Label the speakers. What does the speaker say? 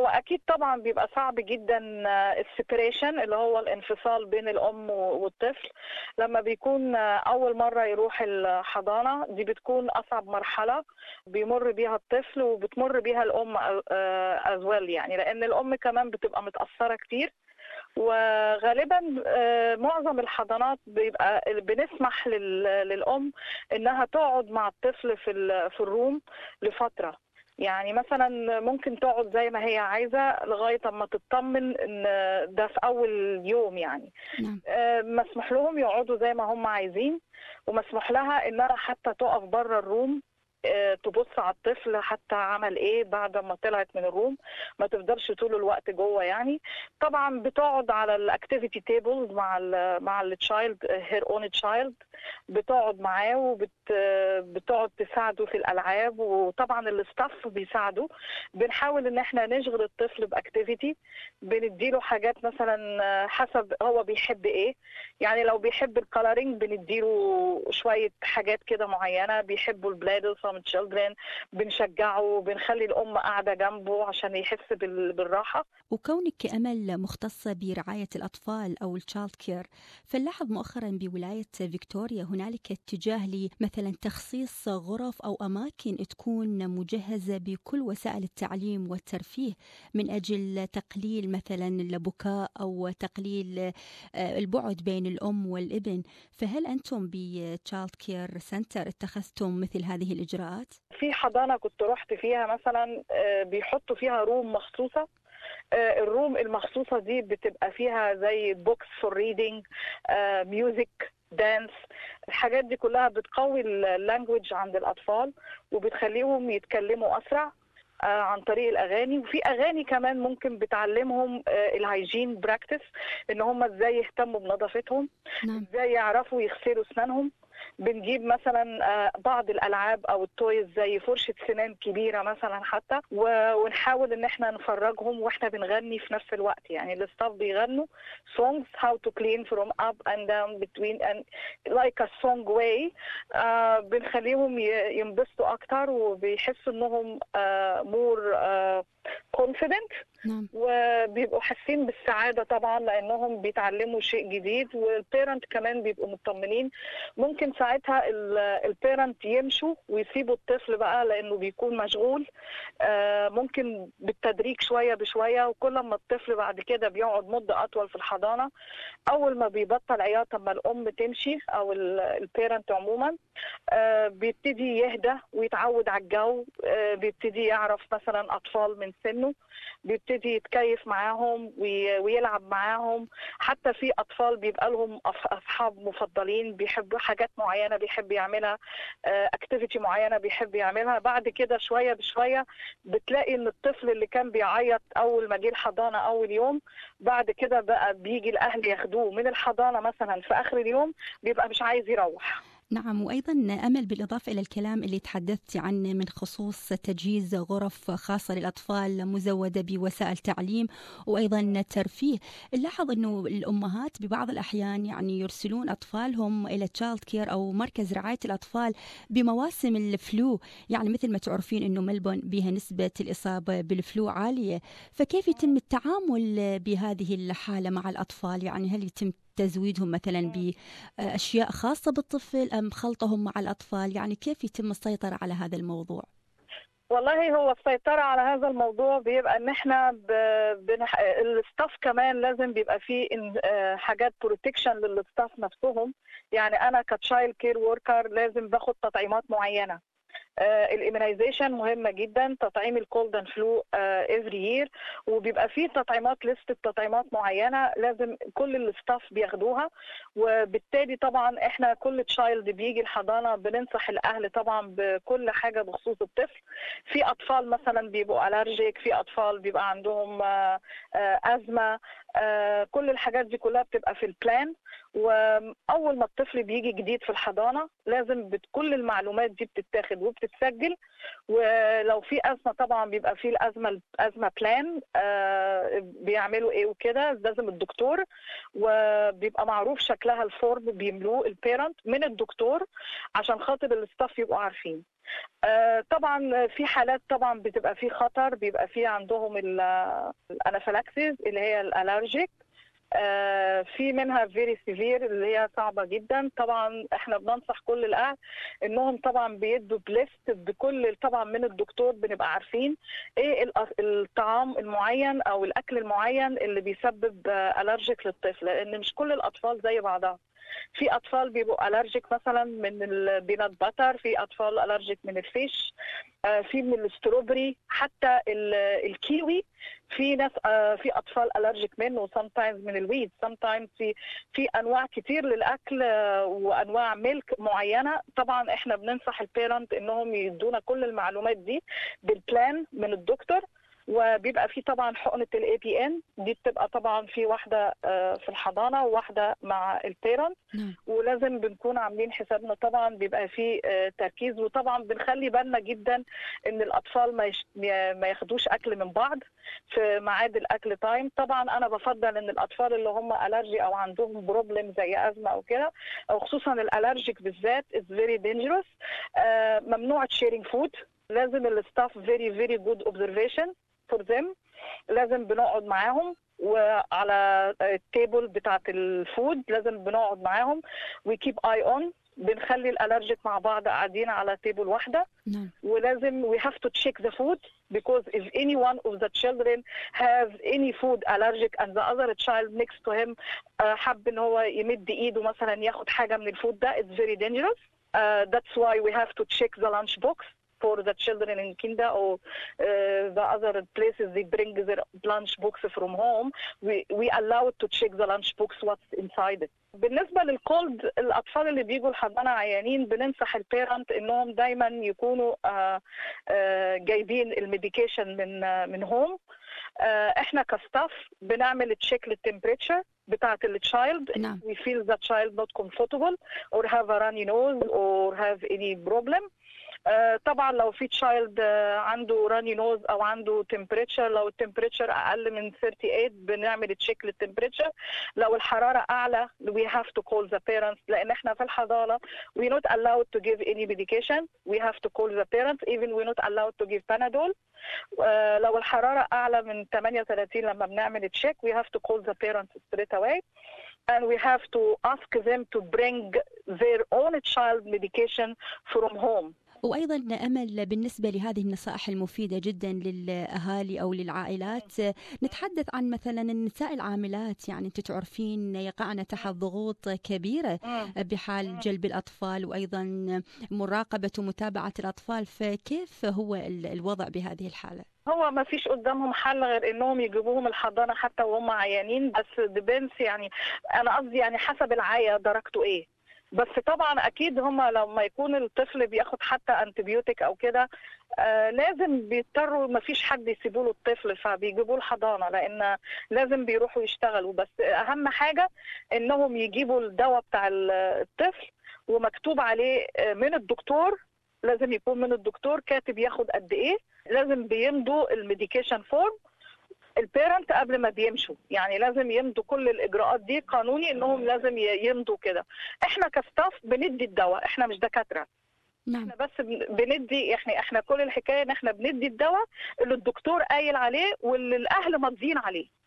Speaker 1: هو اكيد طبعا بيبقى صعب جدا السيبريشن اللي هو الانفصال بين الام والطفل لما بيكون اول مره يروح الحضانه دي بتكون اصعب مرحله بيمر بيها الطفل وبتمر بيها الام از ويل يعني لان الام كمان بتبقى متاثره كتير وغالبا معظم الحضانات بيبقى بنسمح للام انها تقعد مع الطفل في في الروم لفتره يعني مثلا ممكن تقعد زي ما هي عايزه لغايه اما تطمن ان ده في اول يوم يعني
Speaker 2: نعم.
Speaker 1: مسموح لهم يقعدوا زي ما هم عايزين ومسموح لها انها حتى تقف بره الروم تبص على الطفل حتى عمل ايه بعد ما طلعت من الروم ما تفضلش طول الوقت جوه يعني طبعا بتقعد على الاكتيفيتي تيبلز مع ال مع التشايلد هير اون تشايلد بتقعد معاه وبت بتقعد تساعده في الالعاب وطبعا الاستاف بيساعده بنحاول ان احنا نشغل الطفل باكتيفيتي بنديله حاجات مثلا حسب هو بيحب ايه يعني لو بيحب الكالرينج بنديله شويه حاجات كده معينه بيحبوا البلادل from children بنشجعه بنخلي الام قاعده جنبه عشان يحس بالراحه
Speaker 2: وكونك كأمل مختصة برعاية الأطفال أو التشايلد كير فنلاحظ مؤخرا بولاية فيكتوريا هنالك اتجاه لمثلا تخصيص غرف أو أماكن تكون مجهزة بكل وسائل التعليم والترفيه من أجل تقليل مثلا البكاء أو تقليل البعد بين الأم والابن فهل أنتم بتشايلد كير سنتر اتخذتم مثل هذه الإجراءات؟
Speaker 1: في حضانة كنت رحت فيها مثلا بيحطوا فيها روم مخصوصة الروم المخصوصة دي بتبقى فيها زي بوكس فور ريدنج ميوزك دانس الحاجات دي كلها بتقوي اللانجوج عند الأطفال وبتخليهم يتكلموا أسرع عن طريق الاغاني وفي اغاني كمان ممكن بتعلمهم الهايجين براكتس ان هم ازاي يهتموا بنظافتهم
Speaker 2: نعم.
Speaker 1: ازاي يعرفوا يغسلوا اسنانهم بنجيب مثلا بعض الالعاب او التويز زي فرشه سنان كبيره مثلا حتى ونحاول ان احنا نفرجهم واحنا بنغني في نفس الوقت يعني الاستاف بيغنوا songs how to clean from up and down between and like a song way uh, بنخليهم ينبسطوا اكتر وبيحسوا انهم uh, more uh, confident
Speaker 2: نعم.
Speaker 1: وبيبقوا حاسين بالسعادة طبعا لأنهم بيتعلموا شيء جديد والبيرنت كمان بيبقوا مطمنين ممكن ساعتها البيرنت يمشوا ويسيبوا الطفل بقى لأنه بيكون مشغول ممكن بالتدريج شوية بشوية وكل ما الطفل بعد كده بيقعد مدة أطول في الحضانة أول ما بيبطل عياط اما الأم تمشي أو البيرنت عموما بيبتدي يهدى ويتعود على الجو بيبتدي يعرف مثلا أطفال من سنه بيبتدي يتكيف معاهم ويلعب معاهم حتى في اطفال بيبقى لهم اصحاب مفضلين بيحبوا حاجات معينه بيحب يعملها اكتيفيتي معينه بيحب يعملها بعد كده شويه بشويه بتلاقي ان الطفل اللي كان بيعيط اول ما جه الحضانه اول يوم بعد كده بقى بيجي الاهل ياخدوه من الحضانه مثلا في اخر اليوم بيبقى مش عايز يروح
Speaker 2: نعم وأيضا أمل بالإضافة إلى الكلام اللي تحدثت عنه من خصوص تجهيز غرف خاصة للأطفال مزودة بوسائل تعليم وأيضا ترفيه نلاحظ أنه الأمهات ببعض الأحيان يعني يرسلون أطفالهم إلى تشايلد كير أو مركز رعاية الأطفال بمواسم الفلو يعني مثل ما تعرفين أنه ملبون بها نسبة الإصابة بالفلو عالية فكيف يتم التعامل بهذه الحالة مع الأطفال يعني هل يتم تزويدهم مثلا باشياء خاصه بالطفل ام خلطهم مع الاطفال يعني كيف يتم السيطره على هذا الموضوع
Speaker 1: والله هو السيطرة على هذا الموضوع بيبقى ان احنا ب... بنح... الستاف كمان لازم بيبقى فيه إن... حاجات بروتكشن للستاف نفسهم يعني انا كتشايلد كير وركر لازم باخد تطعيمات معينة الاميونيزيشن مهمه جدا تطعيم الكولد اند فلو افري يير وبيبقى فيه تطعيمات لست تطعيمات معينه لازم كل الستاف بياخدوها وبالتالي طبعا احنا كل تشايلد بيجي الحضانه بننصح الاهل طبعا بكل حاجه بخصوص الطفل في اطفال مثلا بيبقوا الرجيك في اطفال بيبقى عندهم ازمه كل الحاجات دي كلها بتبقى في البلان واول ما الطفل بيجي جديد في الحضانه لازم كل المعلومات دي بتتاخد وبتتسجل ولو في ازمه طبعا بيبقى في الازمه ازمه بلان بيعملوا ايه وكده لازم الدكتور وبيبقى معروف شكلها الفورم بيملوه البيرنت من الدكتور عشان خاطر الستاف يبقوا عارفين آه، طبعا في حالات طبعا بتبقى في خطر بيبقى في عندهم الانافلاكسيس اللي هي الالرجيك آه، في منها فيري سيفير اللي هي صعبه جدا طبعا احنا بننصح كل الاهل انهم طبعا بيدوا بليست بكل طبعا من الدكتور بنبقى عارفين ايه الأ- الطعام المعين او الاكل المعين اللي بيسبب الرجيك للطفل لان مش كل الاطفال زي بعضها في اطفال بيبقوا الرجيك مثلا من البينات باتر في اطفال الرجيك من الفيش آه، في من الستروبري حتى ال- الكيوي في ناس آه، في اطفال الرجيك منه sometimes من الويد sometimes في في انواع كتير للاكل آه، وانواع ميلك معينه طبعا احنا بننصح البيرنت انهم يدونا كل المعلومات دي بالبلان من الدكتور وبيبقى في طبعا حقنه الاي بي ان دي بتبقى طبعا في واحده آه، في الحضانه وواحده مع البيرنت
Speaker 2: نعم
Speaker 1: ولازم بنكون عاملين حسابنا طبعا بيبقى في آه، تركيز وطبعا بنخلي بالنا جدا ان الاطفال ما يش- ما ياخدوش اكل من بعض في ميعاد الاكل تايم طبعا انا بفضل ان الاطفال اللي هم الرجي او عندهم بروبلم زي ازمه او كده او خصوصا الالرجيك بالذات از فيري دينجرس ممنوع تشيرنج فود لازم الستاف فيري فيري جود اوبزرفيشن فور ذيم لازم بنقعد معاهم وعلى التيبل بتاعت الفود لازم بنقعد معاهم وكيب اي اون بنخلي الالرجيك مع بعض قاعدين على تيبل واحده
Speaker 2: نعم
Speaker 1: ولازم we have to check the food because if any one of the children have any food allergic and the other child next to him uh, حب ان هو يمد ايده مثلا ياخد حاجه من الفود ده it's very dangerous uh, that's why we have to check the lunch box for the children in Kinda or uh, the other places they bring their lunch box from home we we allow to check the lunch box what's inside it بالنسبه للكولد الاطفال اللي بيجوا الحضانه عيانين بننصح البيرنت انهم دايما يكونوا آه، آه، جايبين الميديكيشن من آه، من هوم آه، احنا كستاف بنعمل تشيك للتمبريتشر بتاعت التشايلد
Speaker 2: نعم.
Speaker 1: we feel the child not comfortable or have a runny nose or have any problem آه، طبعا لو في تشايلد عنده راني نوز او عنده تمبريتشر لو التمبريتشر اقل من 38 بنعمل تشيك للتمبريتشر لو الحراره اعلى we have to call the parents لان احنا في الحضانه we not allowed to give any medication we have to call the parents even we not allowed to give panadol آه، لو الحراره اعلى من 38 لما بنعمل تشيك we have to call the parents straight away and we have to ask them to bring their own child medication from home
Speaker 2: وأيضا أمل بالنسبة لهذه النصائح المفيدة جدا للأهالي أو للعائلات نتحدث عن مثلا النساء العاملات يعني أنت تعرفين يقعن تحت ضغوط كبيرة بحال جلب الأطفال وأيضا مراقبة ومتابعة الأطفال فكيف هو ال- الوضع بهذه الحالة؟
Speaker 1: هو ما فيش قدامهم حل غير انهم يجيبوهم الحضانه حتى وهم عيانين بس ديبنس يعني انا قصدي يعني حسب العيا درجته ايه بس طبعا اكيد هم لما يكون الطفل بياخد حتى انتبيوتيك او كده آه لازم بيضطروا ما فيش حد يسيبوا له الطفل فبيجيبوه الحضانه لان لازم بيروحوا يشتغلوا بس اهم حاجه انهم يجيبوا الدواء بتاع الطفل ومكتوب عليه آه، من الدكتور لازم يكون من الدكتور كاتب ياخد قد ايه لازم بيمضوا الميديكيشن فورم البيرنت قبل ما بيمشوا يعني لازم يمضوا كل الاجراءات دي قانوني انهم لازم ي- يمضوا كده احنا كستاف بندي الدواء احنا مش دكاتره
Speaker 2: نعم
Speaker 1: احنا بس بن- بندي احنا احنا كل الحكايه ان احنا بندي الدواء اللي الدكتور قايل عليه واللي الاهل ماضيين عليه